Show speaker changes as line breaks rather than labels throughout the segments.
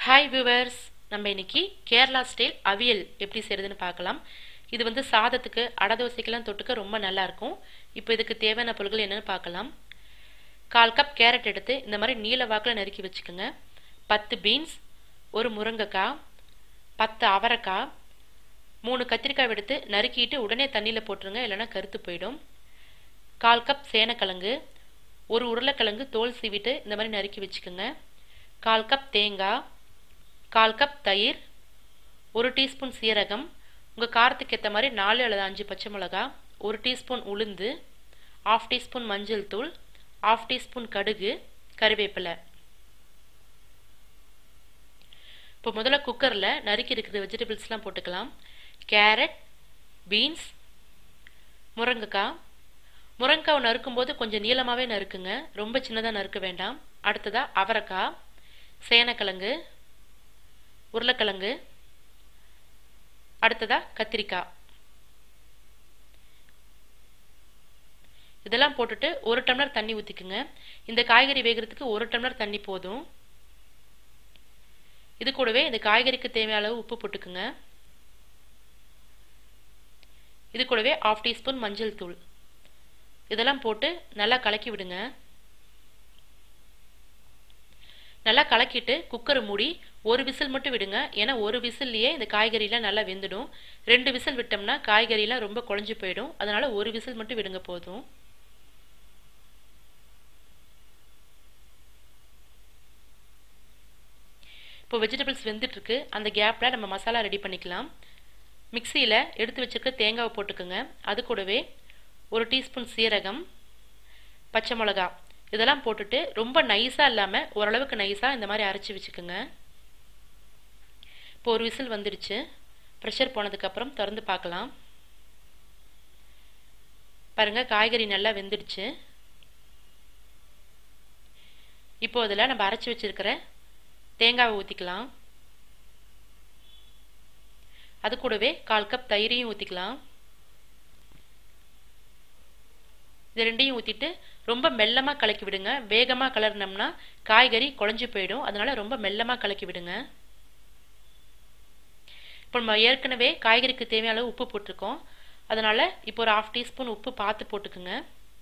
hi viewers நம்ம இன்னைக்கு Kerala style அவியல் எப்படி செய்யறதுன்னு பார்க்கலாம் இது வந்து சாதத்துக்கு அடை தோசைக்கெல்லாம் தொட்டுக்க ரொம்ப நல்லா இருக்கும் இப்போ இதுக்கு தேவையான பொருட்கள் என்னன்னு பார்க்கலாம் கால் கப் கேரட் எடுத்து இந்த மாதிரி நீல வாக்கில் நறுக்கி வச்சுக்கோங்க பத்து பீன்ஸ் ஒரு முருங்கைக்காய் பத்து அவரைக்காய் மூணு கத்திரிக்காய் எடுத்து நறுக்கிட்டு உடனே தண்ணியில் போட்டுருங்க இல்லைன்னா கருத்து போயிடும் கால் கப் சேனக்கிழங்கு ஒரு உருளைக்கிழங்கு தோல் சீவிட்டு இந்த மாதிரி நறுக்கி வச்சுக்கோங்க கால் கப் தேங்காய் கால் கப் தயிர் ஒரு டீஸ்பூன் சீரகம் உங்கள் காரத்துக்கு ஏற்ற மாதிரி நாலு அல்லது அஞ்சு பச்சை மிளகா ஒரு டீஸ்பூன் உளுந்து ஆஃப் டீஸ்பூன் மஞ்சள் தூள் ஆஃப் டீஸ்பூன் கடுகு கருவேப்பிலை இப்போ முதல்ல குக்கரில் நறுக்கி இருக்கிற வெஜிடபிள்ஸ்லாம் போட்டுக்கலாம் கேரட் பீன்ஸ் முருங்கைக்காய் முருங்கைக்காவை நறுக்கும்போது கொஞ்சம் நீளமாகவே நறுக்குங்க ரொம்ப சின்னதாக நறுக்க வேண்டாம் அடுத்ததாக அவரைக்காய் சேனக்கிழங்கு உருளைக்கிழங்கு அடுத்ததாக கத்திரிக்காய் இதெல்லாம் போட்டுட்டு ஒரு டம்ளர் தண்ணி ஊற்றிக்குங்க இந்த காய்கறி வேகிறதுக்கு ஒரு டம்ளர் தண்ணி போதும் இது கூடவே இந்த காய்கறிக்கு தேவையான அளவு உப்பு போட்டுக்குங்க இது கூடவே ஆஃப் டீஸ்பூன் மஞ்சள் தூள் இதெல்லாம் போட்டு நல்லா கலக்கி விடுங்க நல்லா கலக்கிட்டு குக்கரை மூடி ஒரு விசில் மட்டும் விடுங்க ஏன்னா ஒரு விசில்லையே இந்த காய்கறிலாம் நல்லா வெந்துடும் ரெண்டு விசில் விட்டோம்னா காய்கறிலாம் ரொம்ப குழஞ்சி போயிடும் அதனால ஒரு விசில் மட்டும் விடுங்க போதும் இப்போ வெஜிடபிள்ஸ் வெந்துட்டுருக்கு அந்த கேப்பில் நம்ம மசாலா ரெடி பண்ணிக்கலாம் மிக்சியில் எடுத்து வச்சுருக்க தேங்காவை போட்டுக்கோங்க அது கூடவே ஒரு டீஸ்பூன் சீரகம் பச்சை மிளகா இதெல்லாம் போட்டுட்டு ரொம்ப நைஸாக இல்லாமல் ஓரளவுக்கு நைஸாக இந்த மாதிரி அரைச்சி வச்சுக்கோங்க இப்போ ஒரு விசில் வந்துடுச்சு ப்ரெஷர் போனதுக்கப்புறம் திறந்து பார்க்கலாம் பாருங்கள் காய்கறி நல்லா வெந்துடுச்சு இப்போ அதில் நம்ம அரைச்சி வச்சுருக்கிற தேங்காவை ஊற்றிக்கலாம் அது கூடவே கால் கப் தயிரையும் ஊற்றிக்கலாம் இது ரெண்டையும் ஊற்றிட்டு ரொம்ப மெல்லமாக கலக்கி விடுங்க வேகமாக கலர்னோம்னா காய்கறி குழஞ்சி போயிடும் அதனால ரொம்ப மெல்லமாக கலக்கி விடுங்க இப்போ நம்ம ஏற்கனவே காய்கறிக்கு தேவையான அளவு உப்பு போட்டிருக்கோம் அதனால இப்போ ஒரு ஆஃப் டீஸ்பூன் உப்பு பார்த்து போட்டுக்குங்க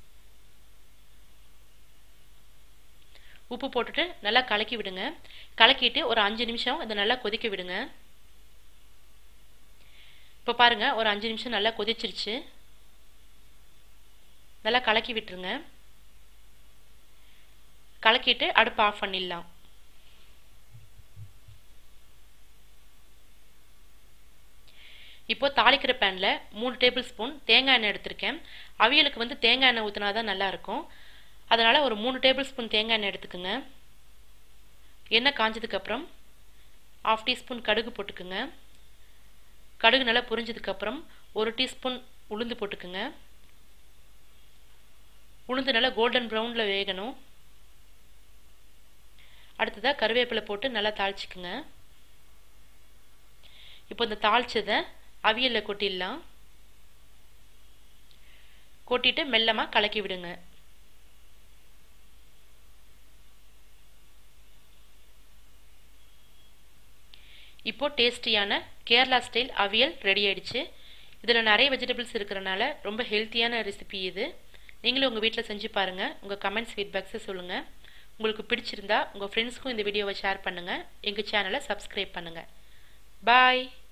உப்பு போட்டுட்டு நல்லா கலக்கி விடுங்க கலக்கிட்டு ஒரு அஞ்சு நிமிஷம் இதை நல்லா கொதிக்க விடுங்க இப்போ பாருங்க ஒரு அஞ்சு நிமிஷம் நல்லா கொதிச்சிருச்சு நல்லா கலக்கி விட்டுருங்க கலக்கிட்டு அடுப்பு ஆஃப் பண்ணிடலாம் இப்போ தாளிக்கிற பேனில் மூணு டேபிள் ஸ்பூன் தேங்காய் எண்ணெய் எடுத்திருக்கேன் அவியலுக்கு வந்து தேங்காய் எண்ணெய் ஊற்றினா தான் நல்லாயிருக்கும் அதனால் ஒரு மூணு டேபிள் ஸ்பூன் தேங்காய் எண்ணெய் எடுத்துக்கோங்க எண்ணெய் காஞ்சதுக்கப்புறம் ஆஃப் டீஸ்பூன் கடுகு போட்டுக்குங்க கடுகு நல்லா புரிஞ்சதுக்கப்புறம் ஒரு டீஸ்பூன் உளுந்து போட்டுக்குங்க உளுந்து நல்லா கோல்டன் ப்ரௌனில் வேகணும் அடுத்ததாக கருவேப்பிலை போட்டு நல்லா தாளிச்சுக்குங்க இப்போ இந்த தாளிச்சதை அவியலில் கொட்டிடலாம் கொட்டிட்டு மெல்லமாக கலக்கி விடுங்க இப்போ டேஸ்டியான கேரளா ஸ்டைல் அவியல் ரெடி ஆயிடுச்சு இதில் நிறைய வெஜிடபிள்ஸ் இருக்கிறனால ரொம்ப ஹெல்த்தியான ரெசிபி இது நீங்களும் உங்கள் வீட்டில் செஞ்சு பாருங்கள் உங்கள் கமெண்ட்ஸ் ஃபீட்பேக்ஸை சொல்லுங்கள் உங்களுக்கு பிடிச்சிருந்தா உங்கள் ஃப்ரெண்ட்ஸ்க்கும் இந்த வீடியோவை ஷேர் பண்ணுங்கள் எங்கள் சேனலை சப்ஸ்கிரைப் பண்ணுங்கள் பாய்